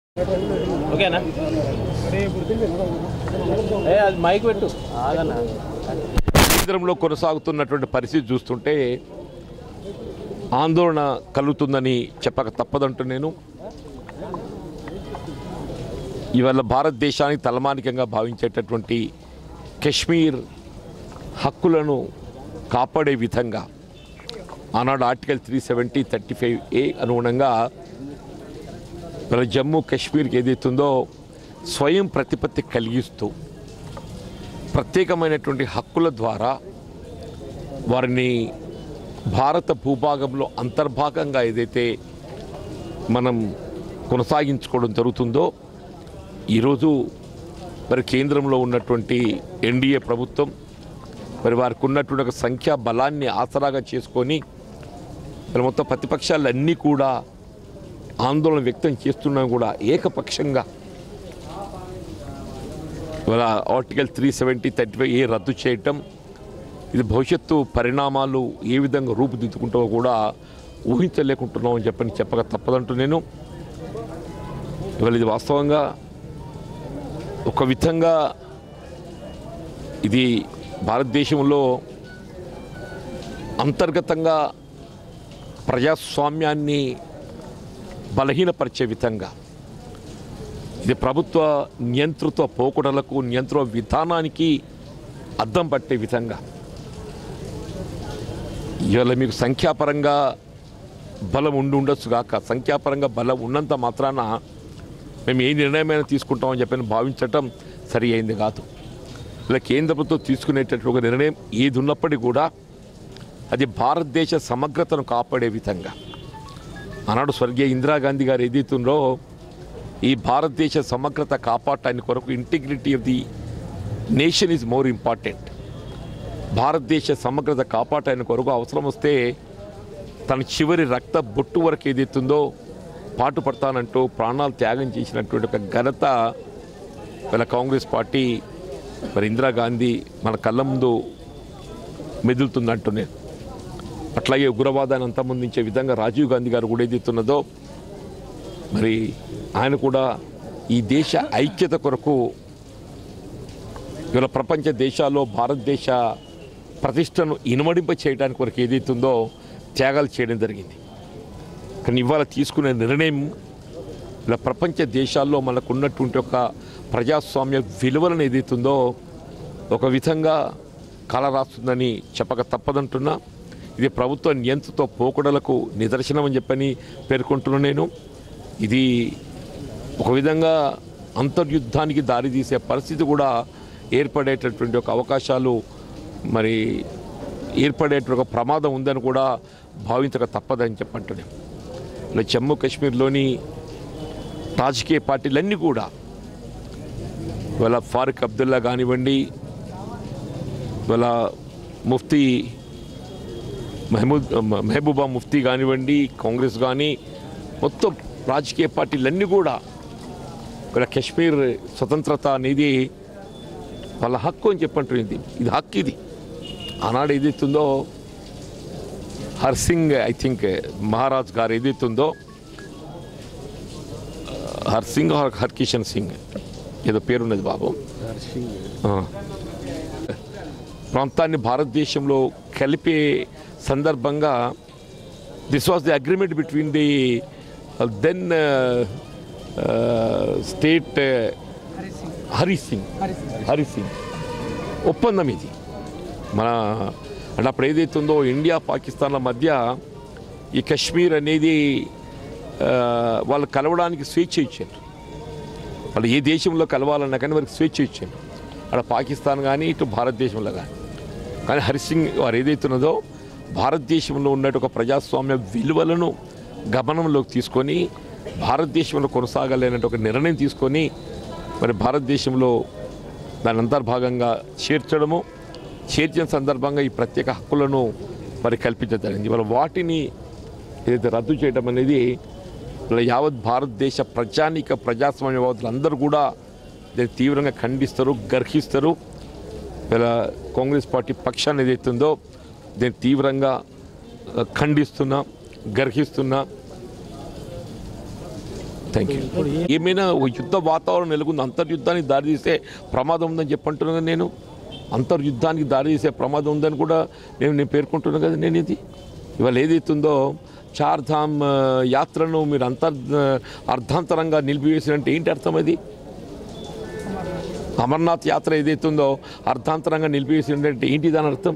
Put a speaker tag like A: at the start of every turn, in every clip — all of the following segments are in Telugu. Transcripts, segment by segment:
A: ఓకేనా ఏ అది మైక్ పెట్టు ఆగన్నా
B: కేంద్రంలో కొనసాగుతున్నటువంటి పరిస్థితి చూస్తుంటే ఆందోళన కలుగుతుందని చెప్పక తప్పదంటూ నేను ఇవాళ భారతదేశానికి తలమానికంగా భావించేటటువంటి కశ్మీర్ హక్కులను కాపాడే విధంగా ఆనాడు article three seventy thirty five A అనుగుణంగా మన జమ్మూ కాశ్మీర్కి ఏదైతుందో స్వయం ప్రతిపత్తి కలిగిస్తూ ప్రత్యేకమైనటువంటి హక్కుల ద్వారా వారిని భారత భూభాగంలో అంతర్భాగంగా ఏదైతే మనం కొనసాగించుకోవడం జరుగుతుందో ఈరోజు మరి కేంద్రంలో ఉన్నటువంటి ఎన్డీఏ ప్రభుత్వం మరి వారికి ఉన్నటువంటి ఒక సంఖ్యా బలాన్ని ఆసరాగా చేసుకొని మరి మొత్తం ప్రతిపక్షాలన్నీ కూడా ఆందోళన వ్యక్తం చేస్తున్నా కూడా ఏకపక్షంగా ఇవాళ article three seventy thirty five A రద్దు చేయటం ఇది భవిష్యత్తు పరిణామాలు ఏ విధంగా రూపుదిద్దుకుంటావో కూడా ఊహించలేకుంటున్నాం అని చెప్పని చెప్పక తప్పదంటూ నేను ఇవాళ ఇది వాస్తవంగా ఒక విధంగా ఇది భారతదేశంలో అంతర్గతంగా ప్రజాస్వామ్యాన్ని బలహీనపరిచే విధంగా ఇది ప్రభుత్వ నియంతృత్వ పోకడలకు నియంత్రణ విధానానికి అద్దం పట్టే విధంగా ఇవాళ మీకు సంఖ్యాపరంగా బలం ఉండి ఉండొచ్చు కాక సంఖ్యాపరంగా బలం ఉన్నంత మాత్రాన మేము ఏ నిర్ణయమైనా తీసుకుంటామని చెప్పని భావించటం సరి అయింది కాదు ఇలా కేంద్ర ప్రభుత్వం తీసుకునేటటువంటి ఒక నిర్ణయం ఏది ఉన్నప్పటికీ కూడా అది భారతదేశ సమగ్రతను కాపాడే విధంగా ఆనాడు స్వర్గీయ ఇందిరాగాంధీ గారు ఏదైతుందో ఈ భారతదేశ సమగ్రత కాపాడటానికి కొరకు integrity of the nation is more important భారతదేశ సమగ్రత కాపాడటానికి కొరకు అవసరం వస్తే తన చివరి రక్త బొట్టు వరకు ఏదైతుందో పాటు పడతానంటూ ప్రాణాలు త్యాగం చేసినటువంటి ఒక ఘనత వీళ్ళ కాంగ్రెస్ పార్టీ మరి ఇందిరాగాంధీ మన కళ్ళ ముందు మెదులుతుందంటూ నేను అట్లాగే ఉగ్రవాదాన్ని అంతమొందించే విధంగా రాజీవ్ గాంధీ గారు కూడా ఏదైతున్నదో మరి ఆయన కూడా ఈ దేశ ఐక్యత కొరకు ఇవాళ ప్రపంచ దేశాల్లో భారతదేశ ప్రతిష్టను ఇనుమడింప చేయడానికి కొరకు ఏదైతుందో త్యాగాలు చేయడం జరిగింది కానీ ఇవాళ తీసుకునే నిర్ణయం ఇలా ప్రపంచ దేశాల్లో మనకు ఉన్నటువంటి ఒక ప్రజాస్వామ్య విలువలను ఏదైతుందో ఒక విధంగా కలరాస్తుందని చెప్పక తప్పదంటున్నా ఇది ప్రభుత్వ నియంత్రిత పోకడలకు నిదర్శనం అని చెప్పని పేర్కొంటున్నా నేను ఇది ఒక విధంగా అంతర్యుద్ధానికి దారితీసే పరిస్థితి కూడా ఏర్పడేటటువంటి ఒక అవకాశాలు మరి ఏర్పడేటువంటి ఒక ప్రమాదం ఉందని కూడా భావించక తప్పదని చెప్పంటున్నాను ఇలా జమ్మూ కాశ్మీర్లోని రాజకీయ పార్టీలన్నీ కూడా ఇవాళ ఫారూక్ అబ్దుల్లా కానివ్వండి ఇవాళ ముఫ్తీ మహమూద్ మెహబూబా ముఫ్తీ కానివ్వండి కాంగ్రెస్ కానీ మొత్తం రాజకీయ పార్టీలన్నీ కూడా ఇక్కడ కాశ్మీర్ స్వతంత్రత అనేది వాళ్ళ హక్కు అని చెప్పంటుంది ఇది హక్కు ఇది ఆనాడు ఏదైతుందో హర్ సింగ్ ఐ థింక్ మహారాజ్ గారు ఏదైతుందో హర్ సింగ్ ఆర్ హర్ కిషన్ సింగ్ ఏదో పేరున్నది బాబు ఆ. ప్రాంతాన్ని భారతదేశంలో కలిపే సందర్భంగా this was the agreement between the then state Hari Singh Hari Singh ఒప్పందం ఇది మన అంటే అప్పుడు ఏదైతుందో ఇండియా పాకిస్తాన్ల మధ్య ఈ కశ్మీర్ అనేది ఆ, వాళ్ళు కలవడానికి స్వేచ్ఛ ఇచ్చారు వాళ్ళు ఏ దేశంలో కలవాలన్నా కానీ వారికి స్వేచ్ఛ ఇచ్చారు అక్కడ పాకిస్తాన్ కానీ ఇటు భారతదేశంలో కానీ కానీ హరిసింగ్ వారు ఏదైతున్నదో భారతదేశంలో ఉన్నట్టు ఒక ప్రజాస్వామ్య విలువలను గమనంలోకి తీసుకొని భారతదేశంలో కొనసాగలేనట్టు ఒక నిర్ణయం తీసుకొని మరి భారతదేశంలో దాని అంతర్భాగంగా చేర్చడము చేర్చిన సందర్భంగా ఈ ప్రత్యేక హక్కులను మరి కల్పించదగింది ఇవాళ వాటిని ఏదైతే రద్దు చేయడం అనేది ఇలా యావత్ భారతదేశ ప్రజానిక ప్రజాస్వామ్యవాదులు అందరూ కూడా దీన్ని తీవ్రంగా ఖండిస్తారు గర్హిస్తారు ఇలా కాంగ్రెస్ పార్టీ పక్షాన్ని ఏదైతుందో దీన్ని తీవ్రంగా ఆ, ఖండిస్తున్నా గర్హిస్తున్నా థ్యాంక్ యూ ఏమైనా ఒక యుద్ధ వాతావరణం నెలకొంది అంతర్యుద్ధానికి దారితీసే ప్రమాదం ఉందని చెప్పంటున్నాను కదా నేను అంతర్యుద్ధానికి దారితీసే ప్రమాదం ఉందని కూడా నేను నేను పేర్కొంటున్నాను కదా నేను ఇది ఇవాళ ఏదైతుందో చార్ధామ్ ఆ, యాత్రను మీరు అంతర్ ఆ, అర్ధాంతరంగా నిలిపివేసినంటే ఏంటి అర్థం అది అమర్నాథ్ యాత్ర ఏదైతుందో అర్ధాంతరంగా నిలిపివేసినంటే ఏంటి దాని అర్థం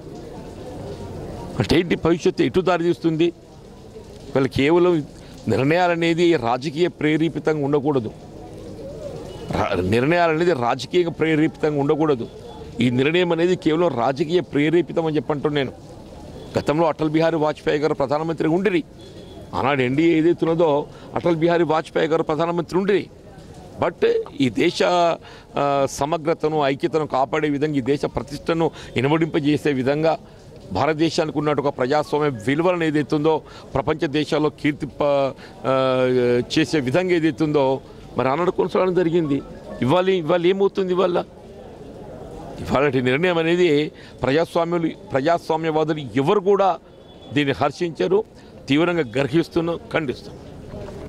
B: అంటే ఏంటి భవిష్యత్తు ఎటు దారితీస్తుంది వీళ్ళు కేవలం నిర్ణయాలు అనేది రాజకీయ ప్రేరేపితంగా ఉండకూడదు రా- నిర్ణయాలు అనేది రాజకీయ ప్రేరేపితంగా ఉండకూడదు ఈ నిర్ణయం అనేది కేవలం రాజకీయ ప్రేరేపితం అని చెప్పంటున్నాను నేను గతంలో అటల్ బిహారీ వాజ్పేయి గారు ప్రధానమంత్రి ఉండిరి ఆనాడు ఎన్డీఏ ఏదైతున్నదో అటల్ బిహారీ వాజ్పేయి గారు ప్రధానమంత్రి ఉండిరి బట్ ఈ దేశ ఆ, సమగ్రతను ఐక్యతను కాపాడే విధంగా ఈ దేశ ప్రతిష్టను ఇనుమడింపజేసే విధంగా భారతదేశానికి ఉన్నట్టు ఒక ప్రజాస్వామ్య విలువలను ఏదైతుందో ప్రపంచ దేశాల్లో కీర్తి ప- ఆ, చేసే విధంగా ఏదైతుందో మరి ఆనాడు కొనసాగడం జరిగింది ఇవాళ ఇవాళ ఏమవుతుంది ఇవాళ ఇవాళ నిర్ణయం అనేది ప్రజాస్వామ్యులు ప్రజాస్వామ్యవాదులు ఎవరు కూడా దీన్ని హర్షించరు తీవ్రంగా గర్హిస్తున్నాం ఖండిస్తున్నాం